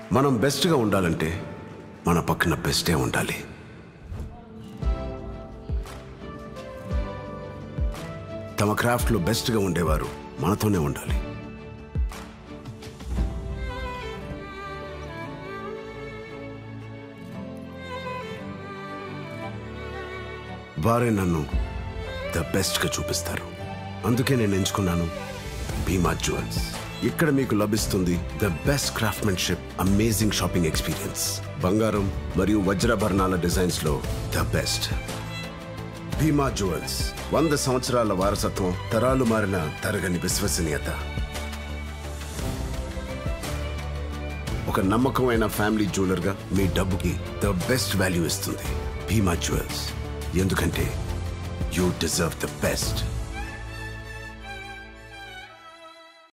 మనం బెస్ట్గా ఉండాలంటే మన పక్కన బెస్టే ఉండాలి తమ క్రాఫ్ట్లో బెస్ట్గా ఉండేవారు మనతోనే ఉండాలి వారే నన్ను ద బెస్ట్గా చూపిస్తారు అందుకే నేను ఎంచుకున్నాను భీమా జ్యువెల్స్ ఇక్కడ మీకు లభిస్తుంది the best craftsmanship amazing shopping experience బంగారం మరియు వజ్రాభరణాల డిజైన్స్లో ద బెస్ట్ భీమా జ్యువెల్స్ వంద సంవత్సరాల వారసత్వం తరాలు మారిన తరగని విశ్వసనీయత ఒక నమ్మకమైన ఫ్యామిలీ జ్యువెలర్గా మీ డబ్బుకి ద బెస్ట్ వాల్యూ ఇస్తుంది భీమా జ్యువెల్స్ ఎందుకంటే యూ డిజర్వ్ ద బెస్ట్